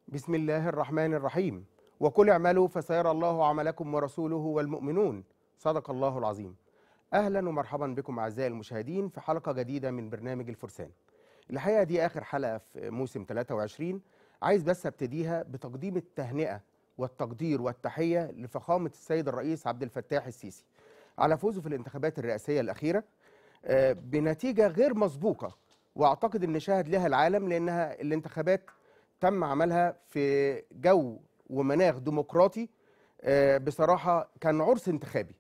بسم الله الرحمن الرحيم وقل اعملوا فسيرى الله عملكم ورسوله والمؤمنون صدق الله العظيم اهلا ومرحبا بكم اعزائي المشاهدين في حلقه جديده من برنامج الفرسان الحقيقه دي اخر حلقه في موسم 23 عايز بس ابتديها بتقديم التهنئه والتقدير والتحيه لفخامه السيد الرئيس عبد الفتاح السيسي على فوزه في الانتخابات الرئاسيه الاخيره آه، بنتيجه غير مسبوقه واعتقد ان شاهد لها العالم لانها الانتخابات تم عملها في جو ومناخ ديمقراطي آه، بصراحه كان عرس انتخابي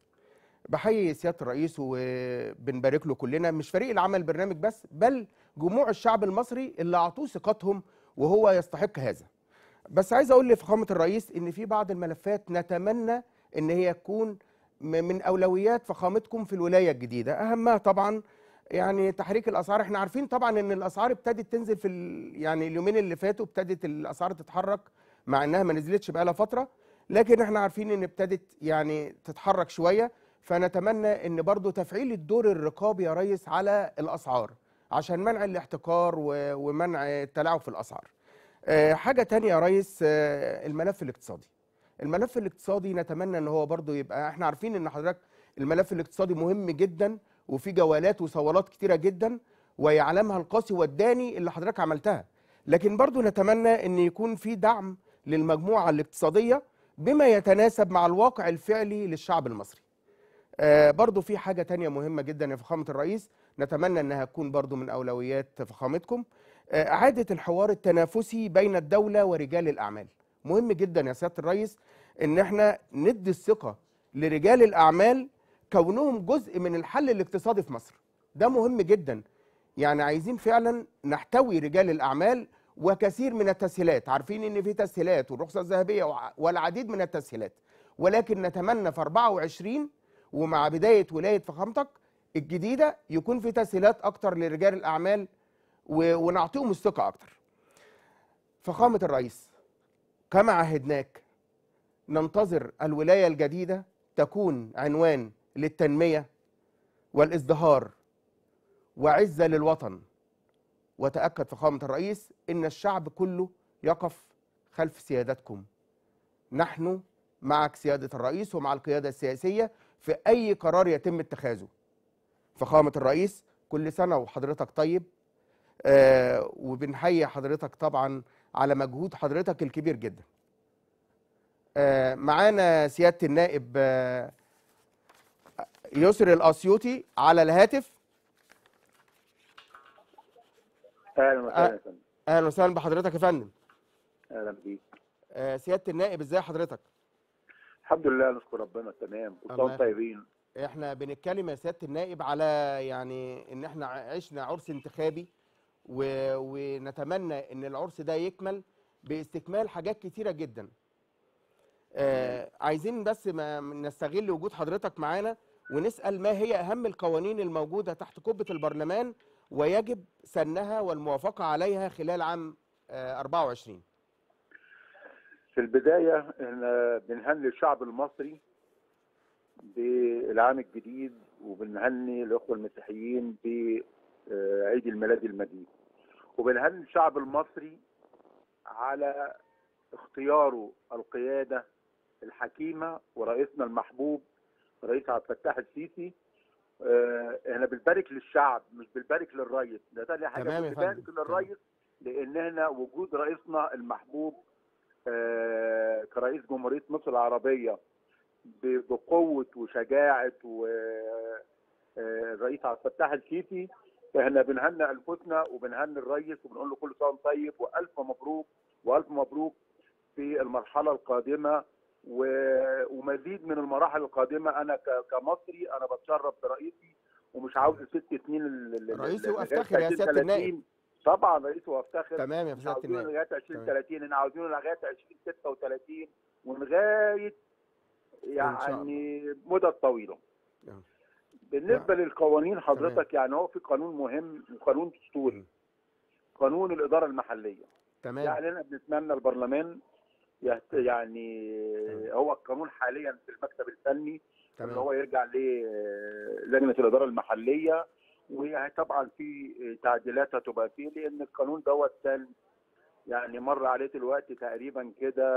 بحيي سياده الرئيس وبنبارك له كلنا مش فريق العمل برنامج بس بل جموع الشعب المصري اللي اعطوه ثقتهم وهو يستحق هذا بس عايز اقول لفخامه الرئيس ان في بعض الملفات نتمنى ان هي تكون م- من اولويات فخامتكم في الولايه الجديده اهمها طبعا يعني تحريك الاسعار احنا عارفين طبعا ان الاسعار ابتدت تنزل في ال... يعني اليومين اللي فاتوا ابتدت الاسعار تتحرك مع انها ما نزلتش بقالها فتره لكن احنا عارفين ان ابتدت يعني تتحرك شويه فنتمنى ان برضو تفعيل الدور الرقابي يا ريس على الاسعار عشان منع الاحتكار و- ومنع التلاعب في الاسعار آه، حاجه تانية يا ريس آه، الملف الاقتصادي الملف الاقتصادي نتمنى ان هو برضو يبقى احنا عارفين ان حضرتك الملف الاقتصادي مهم جدا وفي جولات وصولات كتيره جدا ويعلمها القاسي والداني اللي حضرتك عملتها لكن برضو نتمنى ان يكون في دعم للمجموعه الاقتصاديه بما يتناسب مع الواقع الفعلي للشعب المصري آه، برضو في حاجة تانية مهمة جدا يا فخامة الرئيس نتمنى أنها تكون برضو من أولويات فخامتكم آه، إعادة الحوار التنافسي بين الدولة ورجال الأعمال مهم جدا يا سيادة الرئيس أن احنا ندي الثقة لرجال الأعمال كونهم جزء من الحل الاقتصادي في مصر ده مهم جدا يعني عايزين فعلا نحتوي رجال الأعمال وكثير من التسهيلات عارفين ان في تسهيلات والرخصة الذهبية وع- والعديد من التسهيلات ولكن نتمنى في 24 ومع بدايه ولايه فخامتك الجديده يكون في تسهيلات اكتر لرجال الاعمال و- ونعطيهم الثقه اكتر. فخامه الرئيس كما عهدناك ننتظر الولايه الجديده تكون عنوان للتنميه والازدهار وعزه للوطن وتاكد فخامه الرئيس ان الشعب كله يقف خلف سيادتكم. نحن معك سياده الرئيس ومع القياده السياسيه في اي قرار يتم اتخاذه فخامه الرئيس كل سنه وحضرتك طيب آه وبنحيي حضرتك طبعا على مجهود حضرتك الكبير جدا آه معانا سياده النائب آه يسر الاسيوطي على الهاتف اهلا وسهلا يا فندم اهلا وسهلا بحضرتك يا فندم اهلا بيك آه سياده النائب ازاي حضرتك الحمد لله نشكر ربنا تمام كل الله سنه وانتم يخليك. طيبين احنا بنتكلم يا سياده النائب على يعني ان احنا عشنا عرس انتخابي و... ونتمنى ان العرس ده يكمل باستكمال حاجات كتيره جدا آه عايزين بس ما نستغل وجود حضرتك معانا ونسال ما هي اهم القوانين الموجوده تحت قبه البرلمان ويجب سنها والموافقه عليها خلال عام آه 24 في البدايه احنا بنهني الشعب المصري بالعام الجديد وبنهني الاخوه المسيحيين بعيد الميلاد المجيد وبنهني الشعب المصري على اختياره القياده الحكيمه ورئيسنا المحبوب رئيس عبد الفتاح السيسي آه، احنا بنبارك للشعب مش بنبارك للرئيس ده تاني حاجه تمام يا بنبارك فندم. للرئيس لان هنا وجود رئيسنا المحبوب آه، كرئيس جمهوريه مصر العربيه ب- بقوه وشجاعه والرئيس عبد الفتاح السيسي احنا بنهنئ انفسنا وبنهني الرئيس وبنقول له كل سنه وأنت طيب والف مبروك والف مبروك في المرحله القادمه و- ومزيد من المراحل القادمه انا ك- كمصري انا بتشرف برئيسي ومش عاوز ست سنين ال- ال- ال- رئيسي لغاية وافتخر يا 30 سيادة النائب. 30. طبعا رئيسي وافتخر تمام يا مش سياده عاوزينه النائب لغايه 20 تمام. 30 احنا عاوزينه لغايه 20 36 ولغايه يعني مدة طويله نعم. بالنسبه للقوانين حضرتك يعني هو في قانون مهم وقانون دستوري قانون الاداره المحليه تمام يعني احنا بنتمنى البرلمان يهت... يعني تمام. هو القانون حاليا في المكتب الفني ان تمام هو يرجع للجنه الاداره المحليه وطبعا في تعديلات هتبقى فيه لان القانون دوت كان يعني مر عليه دلوقتي تقريبا كده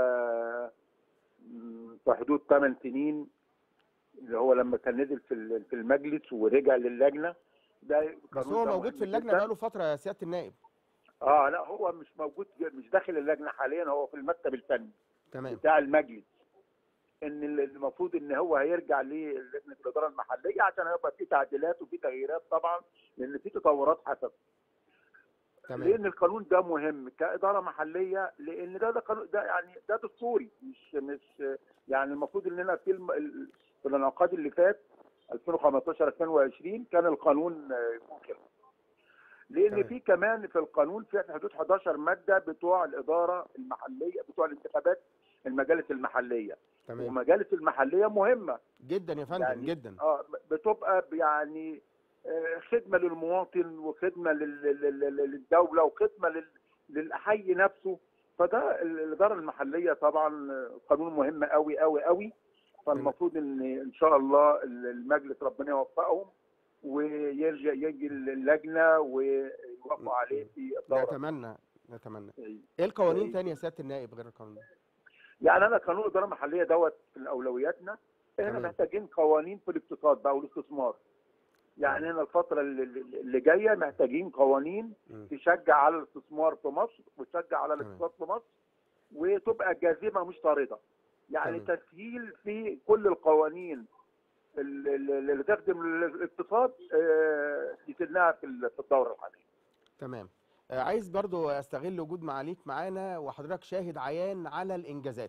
مم، في حدود 8 سنين اللي هو لما كان نزل في ال- في المجلس ورجع للجنه ده بس القانون هو ده موجود في مهم اللجنه جداً. بقاله فتره يا سياده النائب اه لا هو مش موجود مش داخل اللجنه حاليا هو في المكتب الفني تمام بتاع المجلس ان ال- المفروض ان هو هيرجع للجنه الاداره المحليه عشان هيبقى في تعديلات وفي تغييرات طبعا لان في تطورات حصلت تمام لان القانون ده مهم كاداره محليه لان ده ده قانون ده يعني ده دستوري مش مش يعني المفروض اننا في الم- ال- في الانعقاد اللي فات 2015 2020 كان القانون آه، يكون كده لان تمام. في كمان في القانون في حدود 11 ماده بتوع الاداره المحليه بتوع الانتخابات المجالس المحليه تمام والمجالس المحليه مهمه جدا يا فندم يعني- جدا اه بتبقى يعني آه، خدمه للمواطن وخدمه لل- لل- لل- للدوله وخدمه لل- للحي نفسه فده ال- الاداره المحليه طبعا آه، قانون مهم قوي قوي قوي فالمفروض ان ان شاء الله ال- المجلس ربنا يوفقهم ويرجع يجي اللجنه ويوافقوا عليه في الدوره نتمنى نتمنى ايه القوانين إيه. تاني يا سياده النائب غير القانون ده يعني انا قانون الاداره المحليه دوت في اولوياتنا احنا تمام. محتاجين قوانين في الاقتصاد بقى والاستثمار يعني هنا الفتره اللي, اللي جايه محتاجين قوانين مم. تشجع على الاستثمار في مصر وتشجع على تمام. الاقتصاد في مصر وتبقى جاذبه مش طارده يعني تمام. تسهيل في كل القوانين ال- ال- اللي تخدم الاقتصاد آه، يسنها في ال- في الدوره الحاليه تمام آه، عايز برضو استغل وجود معاليك معانا وحضرتك شاهد عيان على الانجازات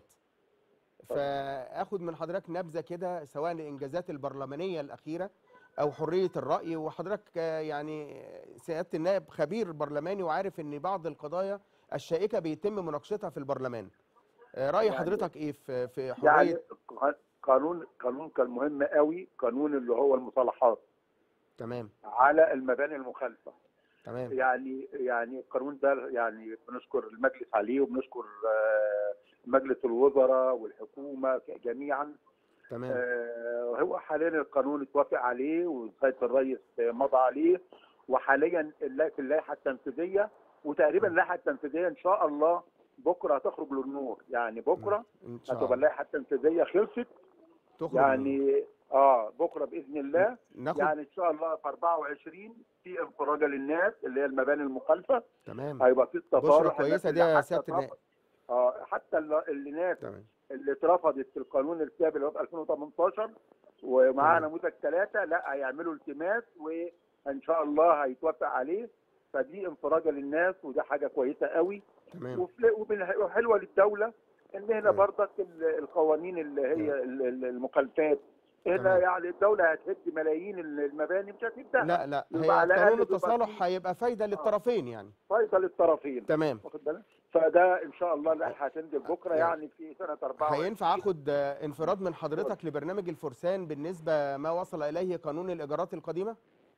فاخد من حضرتك نبذه كده سواء الانجازات البرلمانيه الاخيره او حريه الراي وحضرتك آه، يعني سياده النائب خبير برلماني وعارف ان بعض القضايا الشائكه بيتم مناقشتها في البرلمان آه، راي يعني- حضرتك ايه في في يعني حريه ق- قانون قانون كان مهم قوي قانون اللي هو المصالحات تمام على المباني المخالفه تمام يعني يعني القانون ده يعني بنشكر المجلس عليه وبنشكر آه، مجلس الوزراء والحكومه جميعا تمام آه، هو حاليا القانون اتوافق عليه وسياده الرئيس مضى عليه وحاليا اللا- في اللائحه التنفيذيه وتقريبا اللائحه التنفيذيه ان شاء الله بكره هتخرج للنور يعني بكره ان شاء هتبقى الله اللائحه التنفيذيه خلصت تخرج يعني اه بكره باذن الله ناخد يعني ان شاء الله في 24 في انفراجه للناس اللي هي المباني المخالفه تمام هيبقى في بشرى التصالح كويسه الناس دي اللي يا حتى سياده النائب اترفض- اه حتى ال- اللي ناس تمام اللي اترفضت في القانون السابق اللي هو في 2018 ومعاه تمام. نموذج ثلاثه لا هيعملوا التماس وان شاء الله هيتوافق عليه فدي انفراجه للناس وده حاجه كويسه قوي تمام وفي- وبال- وحلوه للدوله ان هنا تمام. برضك ال- القوانين اللي هي ال- ال- المخالفات هنا تمام. يعني الدوله هتهد ملايين المباني مش هتهدها لا لا يبقى هي على قانون الأقل بيبقى التصالح فيه- هيبقى فايده للطرفين يعني فايده للطرفين تمام واخد بالك فده ان شاء الله اللائحه هتنزل بكره يعني يعني في سنه 24 هينفع اخد آه، انفراد من حضرتك لبرنامج الفرسان بالنسبه ما وصل اليه قانون الايجارات القديمه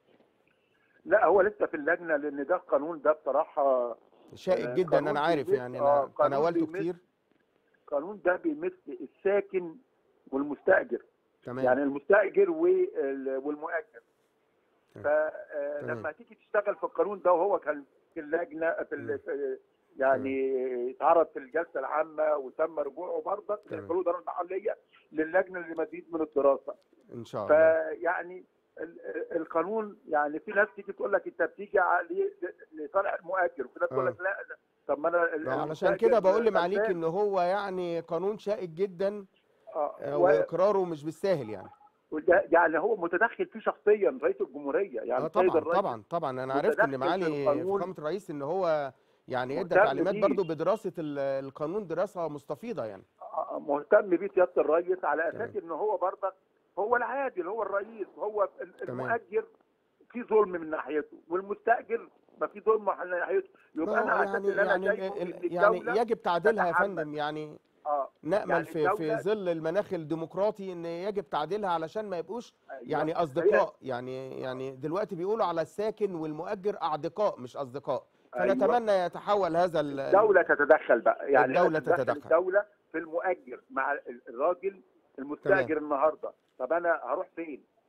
لا هو لسه في اللجنه لان ده القانون ده بصراحه شائك آه، جدا قانون انا عارف بيمس- يعني آه، انا قانون تناولته بيمس- كتير القانون ده بيمس الساكن والمستاجر تمام يعني المستاجر وال- والمؤجر تمام. فلما تمام. تيجي تشتغل في القانون ده وهو كان في اللجنه في مم. ال- في- يعني اتعرض في الجلسه العامه وتم رجوعه برضك تمام. للقانون الاداره المحليه للجنه لمزيد من الدراسه ان شاء الله فيعني ال- ال- القانون يعني في ناس تيجي تقول لك انت بتيجي عليه لصالح المؤجر وفي ناس تقول لك لا ده- طب ما انا ال- ما علشان المستأجر كده بقول لمعاليك غلبان. ان هو يعني قانون شائك جدا آه، آه، و- واقراره مش بالساهل يعني وده- يعني هو متدخل فيه شخصيا رئيس الجمهوريه يعني اه السيد طبعا الرئيس طبعا طبعا انا عرفت ان متدخل في معالي القانون. فخامه الرئيس ان هو يعني ادى مهتم تعليمات بيه. برضو بدراسه ال- القانون دراسه مستفيضه يعني آه، مهتم بيه سياده الرئيس على اساس تمام. ان هو برضك هو العادل هو الرئيس هو ال- تمام. المؤجر في ظلم من ناحيته والمستاجر ما في ظلم من ناحيته يبقى انا ما هو على يعني اساس ان انا يعني شايفه ال- ان ال- يعني الدوله يجب تعديلها يا تتحمل. فندم يعني اه نأمل يعني في في الدولة- ظل المناخ الديمقراطي ان يجب تعديلها علشان ما يبقوش أيوة. يعني هي- اصدقاء يعني يعني دلوقتي بيقولوا على الساكن والمؤجر اعدقاء مش اصدقاء أيوة. فنتمنى يتحول هذا ال- الدولة تتدخل بقى يعني الدولة تتدخل تتدخل. الدولة في المؤجر مع ال- الراجل المستأجر النهارده طب انا هروح فين؟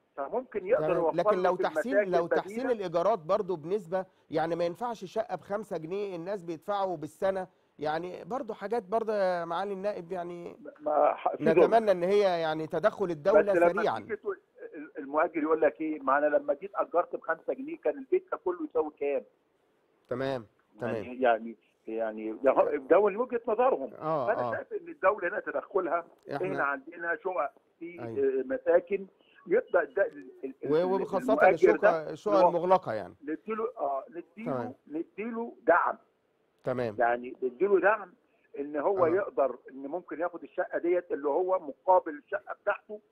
فممكن يقدر تمام يوفر لكن له لو في تحسين المساكن لو بديلة. تحسين الايجارات برضو بنسبه يعني ما ينفعش شقه بخمسة جنيه الناس بيدفعوا بالسنه يعني برضو حاجات برضو يا معالي النائب يعني ما ح- في دول. نتمنى ان هي يعني تدخل بس الدوله لما سريعا تيجي تقول- المؤجر يقول لك ايه ما انا لما جيت اجرت ب 5 جنيه كان البيت ده كله يساوي كام؟ تمام تمام يعني يعني يعني ده من وجهه نظرهم اه فانا اه شايف ان الدوله هنا تدخلها احنا احنا عندنا شقق في أيوة. آه، مساكن يبدا ده ال- ال- ال- و- وخاصه المؤجر ده الشقق الشقق هو- المغلقه يعني نديله اه نديله تمام. نديله دعم تمام يعني نديله دعم ان هو آه. يقدر ان ممكن ياخد الشقه ديت اللي هو مقابل الشقه بتاعته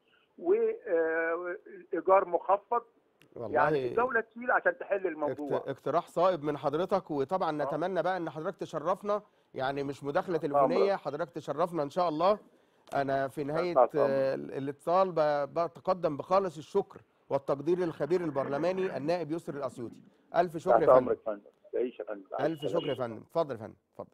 وايجار مخفض يعني والله الدوله تشيل عشان تحل الموضوع اقت- اقتراح صائب من حضرتك وطبعا آه. نتمنى بقى ان حضرتك تشرفنا يعني مش مداخله تليفونيه حضرتك تشرفنا ان شاء الله انا في نهايه تحت أمرك. آه، الاتصال ب- بتقدم بخالص الشكر والتقدير للخبير البرلماني النائب يسر الاسيوطي الف شكر تحت يا فندم امرك يا فندم تعيش يا فندم الف شكر يا فندم اتفضل يا فندم اتفضل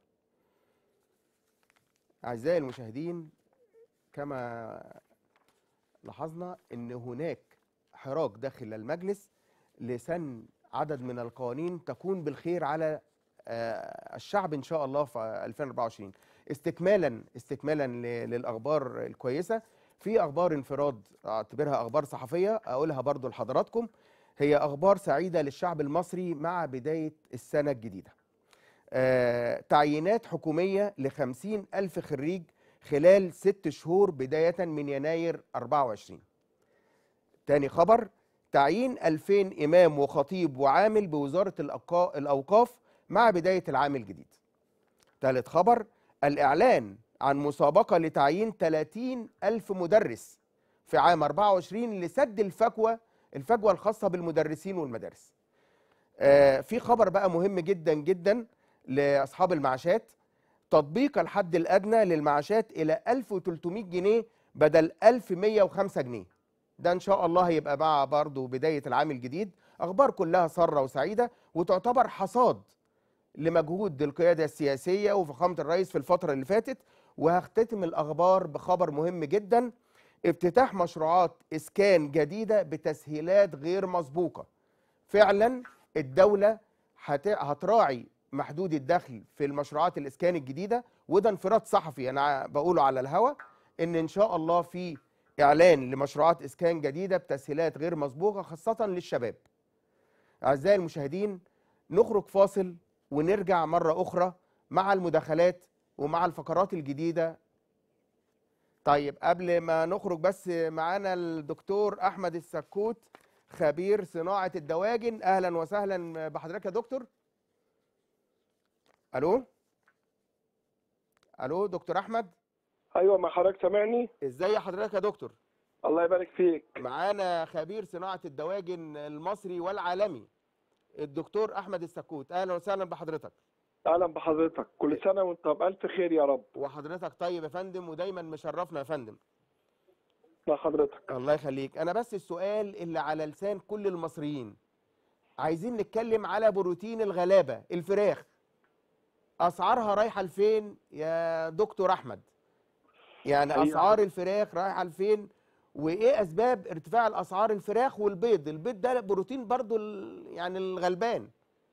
اعزائي المشاهدين كما لاحظنا ان هناك حراك داخل المجلس لسن عدد من القوانين تكون بالخير على آه، الشعب ان شاء الله في 2024 استكمالا استكمالا ل- للاخبار الكويسه في اخبار انفراد اعتبرها اخبار صحفيه اقولها برضو لحضراتكم هي اخبار سعيده للشعب المصري مع بدايه السنه الجديده آه، تعيينات حكوميه ل ألف خريج خلال ست شهور بدايه من يناير 24 تاني خبر تعيين 2000 إمام وخطيب وعامل بوزارة الأوقا- الأوقاف مع بداية العام الجديد ثالث خبر الإعلان عن مسابقة لتعيين 30 ألف مدرس في عام 24 لسد الفجوة الفجوة الخاصة بالمدرسين والمدارس آه في خبر بقى مهم جدا جدا لأصحاب المعاشات تطبيق الحد الأدنى للمعاشات إلى 1300 جنيه بدل 1105 جنيه ده ان شاء الله هيبقى مع برضه بدايه العام الجديد اخبار كلها ساره وسعيده وتعتبر حصاد لمجهود القياده السياسيه وفخامه الرئيس في الفتره اللي فاتت وهختتم الاخبار بخبر مهم جدا افتتاح مشروعات اسكان جديده بتسهيلات غير مسبوقه فعلا الدوله هت- هتراعي محدود الدخل في المشروعات الاسكان الجديده وده انفراد صحفي انا بقوله على الهوا ان ان شاء الله في اعلان لمشروعات اسكان جديده بتسهيلات غير مسبوقه خاصه للشباب. اعزائي المشاهدين نخرج فاصل ونرجع مره اخرى مع المداخلات ومع الفقرات الجديده. طيب قبل ما نخرج بس معانا الدكتور احمد السكوت خبير صناعه الدواجن اهلا وسهلا بحضرتك يا دكتور. الو الو دكتور احمد ايوه ما حضرتك سامعني ازاي حضرتك يا دكتور؟ الله يبارك فيك معانا خبير صناعة الدواجن المصري والعالمي الدكتور أحمد السكوت أهلا وسهلا بحضرتك اهلا بحضرتك كل سنه وانت بالف خير يا رب وحضرتك طيب يا فندم ودايما مشرفنا يا فندم مع حضرتك الله يخليك أنا بس السؤال اللي على لسان كل المصريين عايزين نتكلم على بروتين الغلابة الفراخ أسعارها رايحة لفين يا دكتور أحمد يعني حقيقة. أسعار الفراخ رايحة لفين وايه اسباب ارتفاع الاسعار الفراخ والبيض البيض ده بروتين برضو ال- يعني الغلبان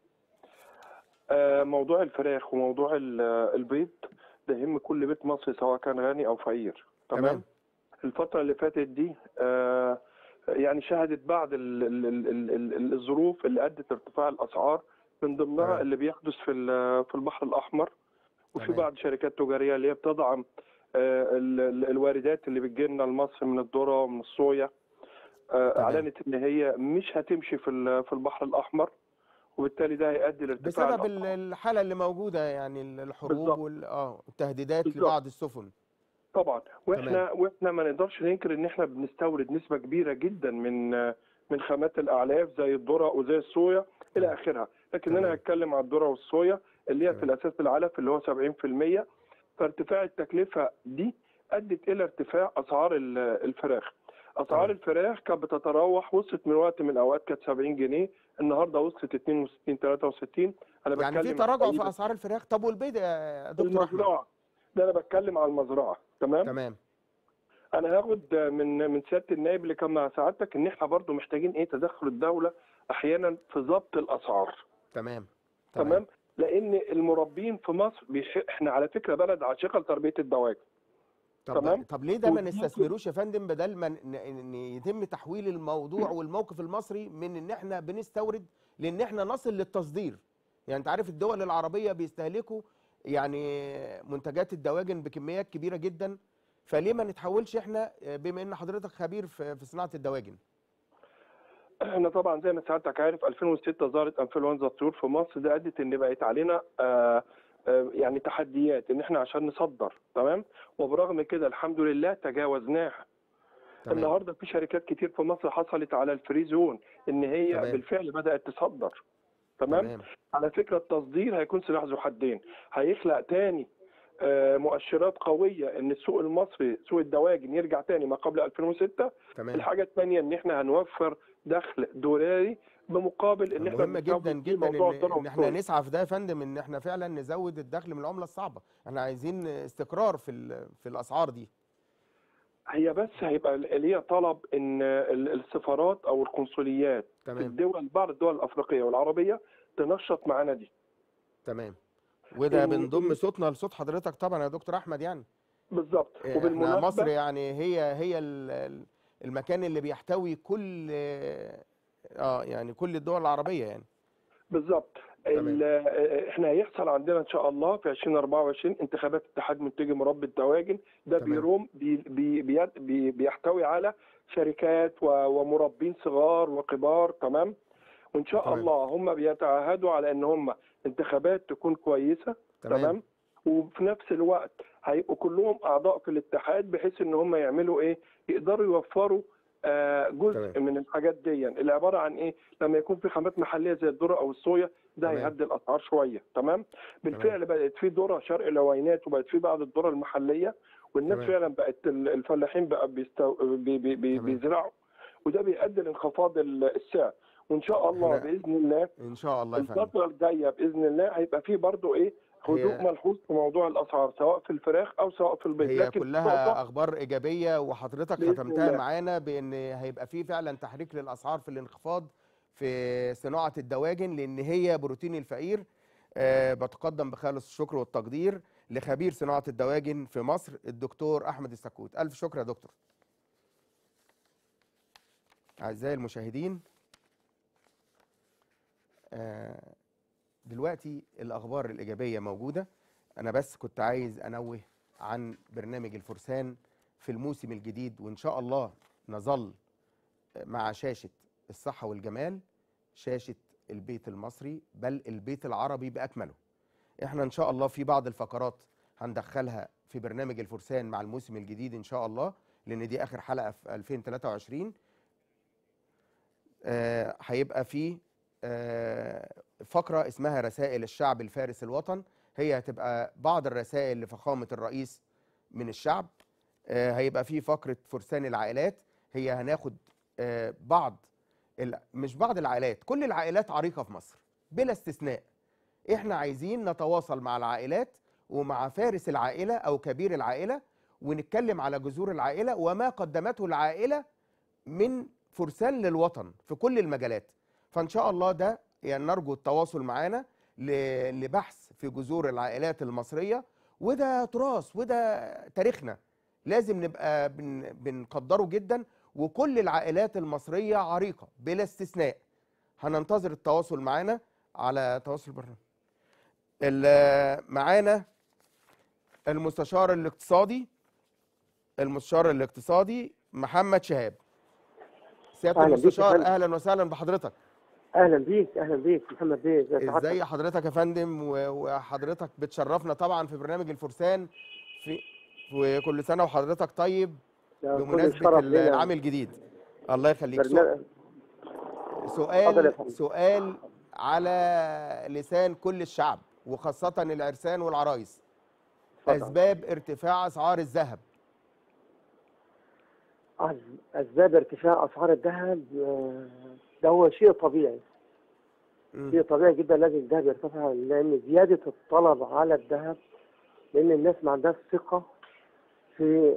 آه موضوع الفراخ وموضوع ال- البيض ده يهم كل بيت مصري سواء كان غني او فقير تمام, تمام. الفتره اللي فاتت دي آه يعني شهدت بعض ال ال ال ال ال الظروف اللي ادت ارتفاع الاسعار من ضمنها تمام. اللي بيحدث في ال- في البحر الاحمر وفي تمام. بعض شركات تجاريه اللي هي بتدعم آه، ال- ال- الواردات اللي بتجيلنا لمصر من الذره ومن الصويا آه، تمام. اعلنت ان هي مش هتمشي في ال- في البحر الاحمر وبالتالي ده هيؤدي لارتفاع بسبب ال- الأسعار. الحاله اللي موجوده يعني ال- الحروب بالظبط. وال اه التهديدات بالظبط. لبعض السفن طبعا واحنا واحنا ما نقدرش ننكر ان احنا بنستورد نسبه كبيره جدا من من خامات الاعلاف زي الذره وزي الصويا الى اخرها لكن تمام. انا هتكلم على الذره والصويا اللي هي في تمام. الاساس العلف اللي هو 70% فارتفاع التكلفه دي ادت الى ارتفاع اسعار ال- الفراخ اسعار تمام. الفراخ كانت بتتراوح وصلت من وقت من الاوقات كانت 70 جنيه النهارده وصلت 62 63 انا يعني في بتكلم تراجع عن في اسعار الفراخ طب والبيض يا دكتور احمد المزرعه ده انا بتكلم على المزرعه تمام تمام انا هاخد من من سياده النائب اللي كان مع سعادتك ان احنا برضو محتاجين ايه تدخل الدوله احيانا في ضبط الاسعار تمام تمام لان المربين في مصر بيح... احنا على فكره بلد عاشقه لتربيه الدواجن طب تمام. طب ليه ده ما ودي- نستثمروش يا فندم بدل ما ن- ان يتم تحويل الموضوع والموقف المصري من ان احنا بنستورد لان احنا نصل للتصدير يعني انت عارف الدول العربيه بيستهلكوا يعني منتجات الدواجن بكميات كبيره جدا فليه ما نتحولش احنا بما ان حضرتك خبير في في صناعه الدواجن احنا طبعا زي ما سعادتك عارف 2006 ظهرت انفلونزا الطيور في مصر ده ادت ان بقت علينا آه آه يعني تحديات ان احنا عشان نصدر تمام وبرغم كده الحمد لله تجاوزناها تمام النهارده في شركات كتير في مصر حصلت على الفري زون ان هي تمام. بالفعل بدات تصدر تمام تمام على فكره التصدير هيكون سلاح ذو حدين هيخلق تاني آه، مؤشرات قويه ان السوق المصري سوق الدواجن يرجع تاني ما قبل 2006 تمام الحاجه الثانيه ان احنا هنوفر دخل دولاري بمقابل ان احنا مهم بنسوي جدا فيه جدا موضوع ان, الدولار إن احنا والدولار. نسعى في ده يا فندم ان احنا فعلا نزود الدخل من العمله الصعبه احنا عايزين استقرار في ال- في الاسعار دي هي بس هيبقى ليها طلب ان ال- السفارات او القنصليات في تمام الدول بعض الدول الافريقيه والعربيه تنشط معانا دي تمام وده إن- بنضم صوتنا لصوت حضرتك طبعا يا دكتور احمد يعني بالظبط احنا وبالمناسبه مصر يعني هي هي ال- ال- المكان اللي بيحتوي كل اه يعني كل الدول العربيه يعني بالظبط تمام. ال- آه، احنا هيحصل عندنا ان شاء الله في 2024 انتخابات اتحاد منتجي مربي الدواجن ده تمام. بيروم بي بي بي بي بيحتوي على شركات و- ومربين صغار وكبار تمام وان شاء تمام. الله هم بيتعهدوا على ان هم انتخابات تكون كويسه تمام تمام وفي نفس الوقت هيبقوا كلهم اعضاء في الاتحاد بحيث ان هم يعملوا ايه يقدروا يوفروا آه، جزء تمام. من الحاجات دي اللي عباره عن ايه لما يكون في خامات محليه زي الذره او الصويا ده تمام. هيهدي الاسعار شويه تمام بالفعل بقت في ذره شرق العوينات وبقت في بعض الذره المحليه والناس تمام. فعلا بقت ال- الفلاحين بقى بيستو... بي بي بي تمام. بيزرعوا وده بيؤدي لانخفاض ال- السعر وان شاء الله إحنا- باذن الله ان شاء الله يا فندم الفترة الجاية بإذن الله هيبقى فيه برضو إيه هدوء هي- ملحوظ في موضوع الأسعار سواء في الفراخ أو سواء في البيض هي لكن كلها النقطة- اخبار ايجابيه وحضرتك بإذن ختمتها الله. معانا بان هيبقى في فعلا تحريك للاسعار في الانخفاض في صناعه الدواجن لان هي بروتين الفقير أه بتقدم بخالص الشكر والتقدير لخبير صناعه الدواجن في مصر الدكتور احمد السكوت الف شكر يا دكتور اعزائي المشاهدين آه، دلوقتي الاخبار الايجابيه موجوده انا بس كنت عايز انوه عن برنامج الفرسان في الموسم الجديد وان شاء الله نظل مع شاشه الصحه والجمال شاشه البيت المصري بل البيت العربي باكمله احنا ان شاء الله في بعض الفقرات هندخلها في برنامج الفرسان مع الموسم الجديد ان شاء الله لان دي اخر حلقه في 2023 آه، هيبقى في آه، فقره اسمها رسائل الشعب الفارس الوطن هي هتبقى بعض الرسائل لفخامه الرئيس من الشعب آه، هيبقى في فقره فرسان العائلات هي هناخد آه، بعض ال- مش بعض العائلات كل العائلات عريقه في مصر بلا استثناء احنا عايزين نتواصل مع العائلات ومع فارس العائله او كبير العائله ونتكلم على جذور العائله وما قدمته العائله من فرسان للوطن في كل المجالات فان شاء الله ده يعني نرجو التواصل معانا ل- لبحث في جذور العائلات المصريه وده تراث وده تاريخنا لازم نبقى بن بنقدره جدا وكل العائلات المصريه عريقه بلا استثناء هننتظر التواصل معانا على تواصل البرنامج ال- معانا المستشار الاقتصادي المستشار الاقتصادي محمد شهاب سياده أهلا بيك يا المستشار فندم. اهلا وسهلا بحضرتك اهلا بيك اهلا بيك محمد بيه ازي حضرتك ازاي حضرتك يا فندم و- وحضرتك بتشرفنا طبعا في برنامج الفرسان في وكل سنه وحضرتك طيب ده كل بمناسبه الشرف ال- لينا. العام الجديد الله يخليك سو- برنامج- اتفضل يا سؤال فندم. سؤال على لسان كل الشعب وخاصه العرسان والعرايس اتفضل. اسباب ارتفاع اسعار الذهب أس- اسباب ارتفاع اسعار الذهب آه، ده هو شيء طبيعي مم. شيء طبيعي جدا لازم الذهب يرتفع لان زياده الطلب على الذهب لان الناس ما عندهاش ثقه في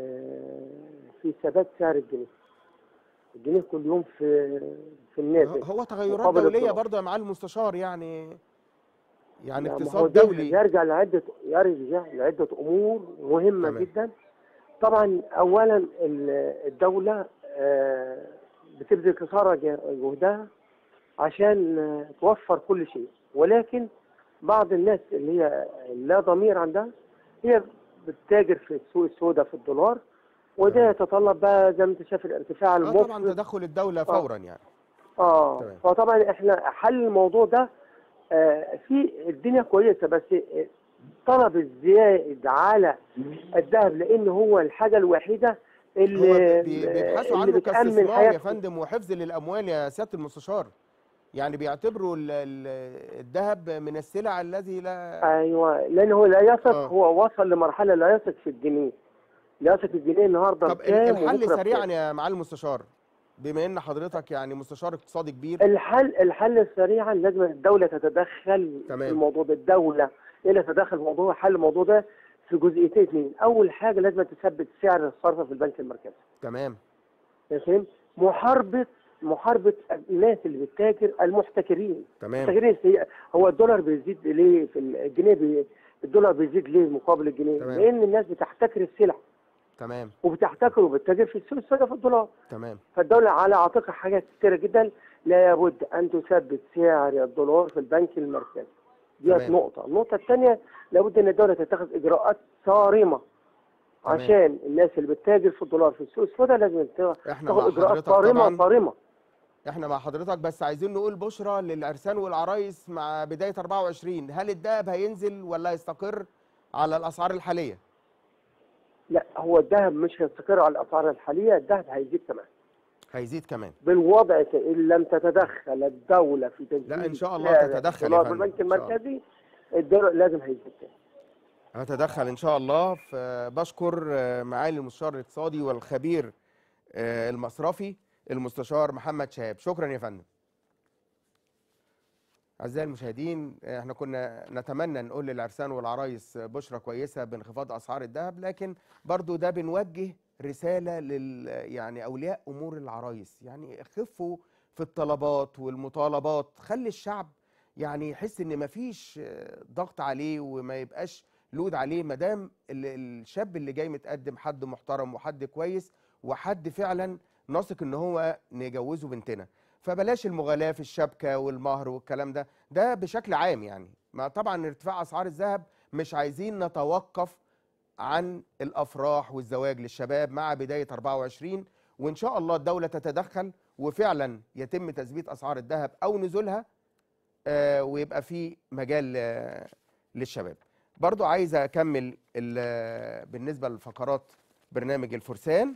آه، في ثبات سعر الجنيه الجنيه كل يوم في في النازل هو تغيرات مقابل دوليه الدولار. برضه يا معالي المستشار يعني يعني لا، ما هو اقتصاد ده دولي يرجع لعدة يرجع لعدة أمور مهمة تمام. جدا طبعا أولا ال- الدولة آه، بتبذل قصارى ج- جهدها عشان آه، توفر كل شيء ولكن بعض الناس اللي هي لا ضمير عندها هي بتتاجر في السوق السوداء في الدولار وده تمام. يتطلب بقى زي ما انت شايف الارتفاع اه طبعا المفرط تدخل الدوله فورا يعني اه تمام. فطبعا احنا حل الموضوع ده آه في الدنيا كويسه بس طلب الزائد على الذهب لان هو الحاجه الوحيده هو اللي بي- بيبحثوا اللي عنه بتأمن كاستثمار حياة يا فندم وحفظ للاموال يا سياده المستشار يعني بيعتبروا ال- ال- الذهب من السلع الذي لا ايوه لان هو لا يثق آه. هو وصل لمرحله لا يثق في الجنيه لا يثق الجنيه النهارده طب ال- بكام الحل وبكرة سريعا بكام. يا معالي المستشار بما ان حضرتك يعني مستشار اقتصادي كبير الحل الحل سريعا لازم الدوله تتدخل تمام. في الموضوع ده الدوله هي اللي تتدخل في الموضوع حل الموضوع ده في جزئيتين اثنين اول حاجه لازم تثبت سعر الصرف في البنك المركزي تمام فاهم محاربه محاربه الناس اللي بتتاجر المحتكرين تمام المحتكرين هي- هو الدولار بيزيد ليه في الجنيه بي الدولار بيزيد ليه مقابل الجنيه تمام. لان الناس بتحتكر السلع تمام وبتحتكر وبتتاجر في السوق السوداء في الدولار تمام فالدولة على عاتقها حاجات كتيرة جدا لابد أن تثبت سعر الدولار في البنك المركزي دي تمام. نقطة النقطة الثانية لابد أن الدولة تتخذ إجراءات صارمة تمام. عشان الناس اللي بتتاجر في الدولار في السوق السوداء لازم تاخد احنا مع إجراءات حضرتك صارمة طبعا صارمة احنا مع حضرتك بس عايزين نقول بشرى للعرسان والعرايس مع بدايه 24 هل الذهب هينزل ولا يستقر على الاسعار الحاليه لا هو الذهب مش هيستقر على الأسعار الحالية الذهب هيزيد كمان هيزيد كمان بالوضع ك- إن لم تتدخل الدولة في تنزيل لا، إن شاء الله سعر تتدخل يا الدولار في فندم، البنك إن شاء الله. المركزي الدولار لازم هيزيد تاني هتدخل ان شاء الله في بشكر آه، معالي المستشار الاقتصادي والخبير آه، المصرفي المستشار محمد شهاب شكرا يا فندم اعزائي المشاهدين آه، احنا كنا نتمنى نقول للعرسان والعرايس بشرة كويسة بانخفاض اسعار الذهب لكن برضو ده بنوجه رسالة لل يعني اولياء امور العرايس يعني خفوا في الطلبات والمطالبات خلي الشعب يعني يحس ان مفيش آه، ضغط عليه وما يبقاش لود عليه ما دام ال- الشاب اللي جاي متقدم حد محترم وحد كويس وحد فعلا نثق ان هو نجوزه بنتنا فبلاش المغالاة في الشبكة والمهر والكلام ده ده بشكل عام يعني ما طبعا ارتفاع اسعار الذهب مش عايزين نتوقف عن الافراح والزواج للشباب مع بداية 24 وان شاء الله الدولة تتدخل وفعلا يتم تثبيت اسعار الذهب او نزولها آه، ويبقى في مجال آه، للشباب برضو عايز اكمل ال- بالنسبه لفقرات برنامج الفرسان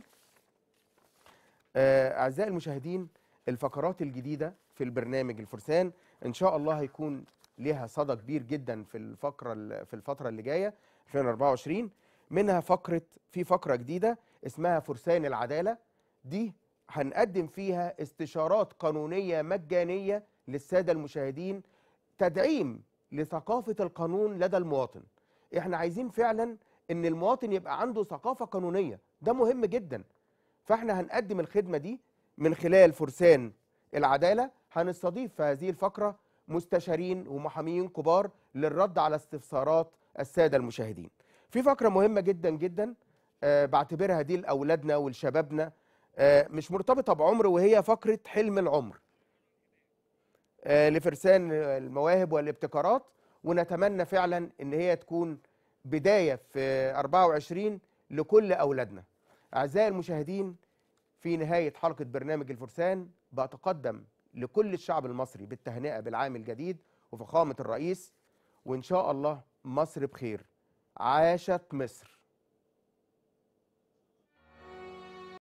آه، اعزائي المشاهدين الفقرات الجديده في البرنامج الفرسان ان شاء الله هيكون ليها صدى كبير جدا في الفقره ال- في الفتره اللي جايه 2024 منها فقره في فقره جديده اسمها فرسان العداله دي هنقدم فيها استشارات قانونيه مجانيه للساده المشاهدين تدعيم لثقافه القانون لدى المواطن احنا عايزين فعلا ان المواطن يبقى عنده ثقافه قانونيه ده مهم جدا فاحنا هنقدم الخدمه دي من خلال فرسان العداله هنستضيف في هذه الفقره مستشارين ومحامين كبار للرد على استفسارات الساده المشاهدين في فقره مهمه جدا جدا آه بعتبرها دي لاولادنا ولشبابنا آه مش مرتبطه بعمر وهي فقره حلم العمر آه لفرسان المواهب والابتكارات ونتمنى فعلا ان هي تكون بدايه في 24 لكل اولادنا اعزائي المشاهدين في نهايه حلقه برنامج الفرسان بتقدم لكل الشعب المصري بالتهنئه بالعام الجديد وفخامه الرئيس وان شاء الله مصر بخير عاشت مصر